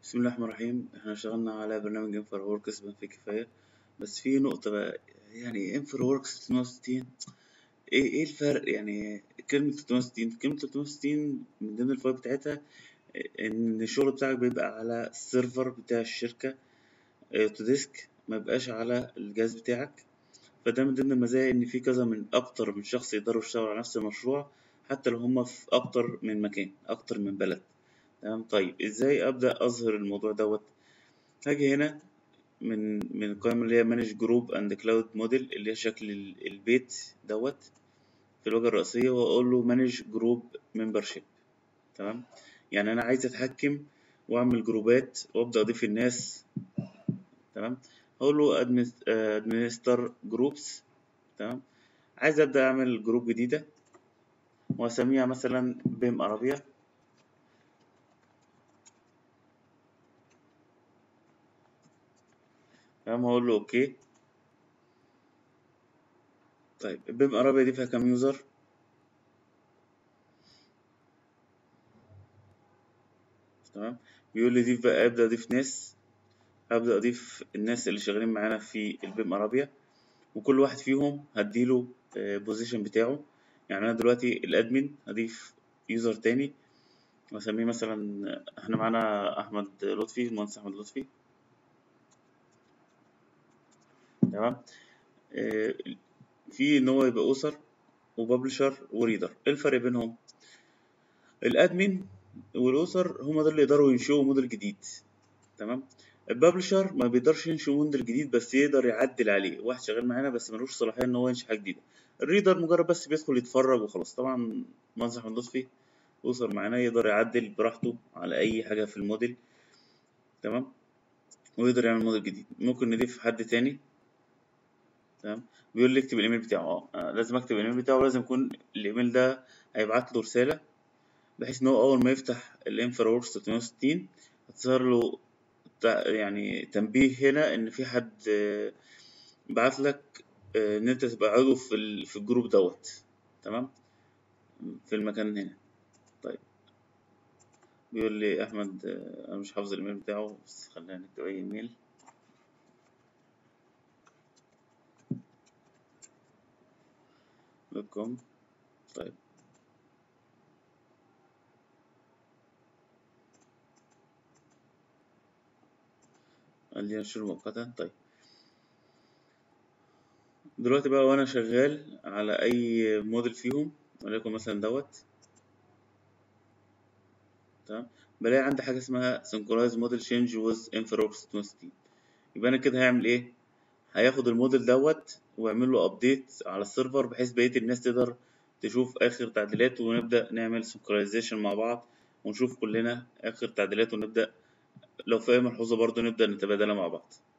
بسم الله الرحمن الرحيم احنا اشتغلنا على برنامج انفر وركس بما فيه كفاية بس في نقطة بقى يعني انفر وركس 360 ايه ايه الفرق يعني كلمة 360 كلمة 360 من ضمن الفوائد بتاعتها ان الشغل بتاعك بيبقى على السيرفر بتاع الشركة اوتوديسك ما بيبقاش على الجهاز بتاعك فده من ضمن المزايا ان في كذا من اكتر من شخص يقدروا يشتغلوا على نفس المشروع حتى لو هما في اكتر من مكان اكتر من بلد تمام طيب ازاي ابدا اظهر الموضوع دوت هاجي هنا من من القائمه اللي هي مانج جروب اند كلاود موديل اللي هي شكل البيت دوت في الواجهه الرئيسيه واقول له مانج جروب ممبرشيب تمام يعني انا عايز اتحكم واعمل جروبات وابدا اضيف الناس تمام هقول له ادمنستر جروبس تمام عايز ابدا اعمل جروب جديده واسميها مثلا بيم عربيه تمام هقول له اوكي طيب البيم عربية دي فيها كام يوزر تمام بيقول لي ضيف بقى ابدا اضيف ناس ابدا اضيف الناس اللي شغالين معانا في البيم عربية وكل واحد فيهم هديله بوزيشن بتاعه يعني انا دلوقتي الادمن هضيف يوزر تاني واسميه مثلا احنا معانا احمد لطفي المهندس احمد لطفي تمام آه في ان هو يبقى اوثر وببلشر وريدر ايه الفرق بينهم الادمن والاوثر هما دول اللي يقدروا ينشئوا موديل جديد تمام الببلشر ما بيقدرش ينشئ موديل جديد بس يقدر يعدل عليه واحد شغال معانا بس ملوش صلاحيه ان هو ينشئ حاجه جديده الريدر مجرد بس بيدخل يتفرج وخلاص طبعا مهندس احمد لطفي اوثر معانا يقدر يعدل براحته على اي حاجه في الموديل تمام ويقدر يعمل موديل جديد ممكن نضيف حد تاني تمام بيقول لي اكتب الايميل بتاعه اه لازم اكتب الايميل بتاعه ولازم يكون الايميل ده هيبعت له رساله بحيث ان هو اول ما يفتح الانفرا وركس 360 هتظهر له يعني تنبيه هنا ان في حد بعت لك ان انت تبقى عضو في في الجروب دوت تمام في المكان هنا طيب بيقول لي احمد انا مش حافظ الايميل بتاعه بس خلينا نكتب اي ايميل دوت كوم طيب قال لي انشر مؤقتا طيب دلوقتي بقى وانا شغال على اي موديل فيهم وليكن مثلا دوت تمام بلاقي عندي حاجه اسمها synchronize model change with infraworks 260 يبقى انا كده هيعمل ايه هياخد الموديل دوت ويعمل له ابديت على السيرفر بحيث بقيه الناس تقدر تشوف اخر تعديلات ونبدا نعمل سنكرايزيشن مع بعض ونشوف كلنا اخر تعديلات ونبدا لو في اي ملحوظه برضو نبدا نتبادلها مع بعض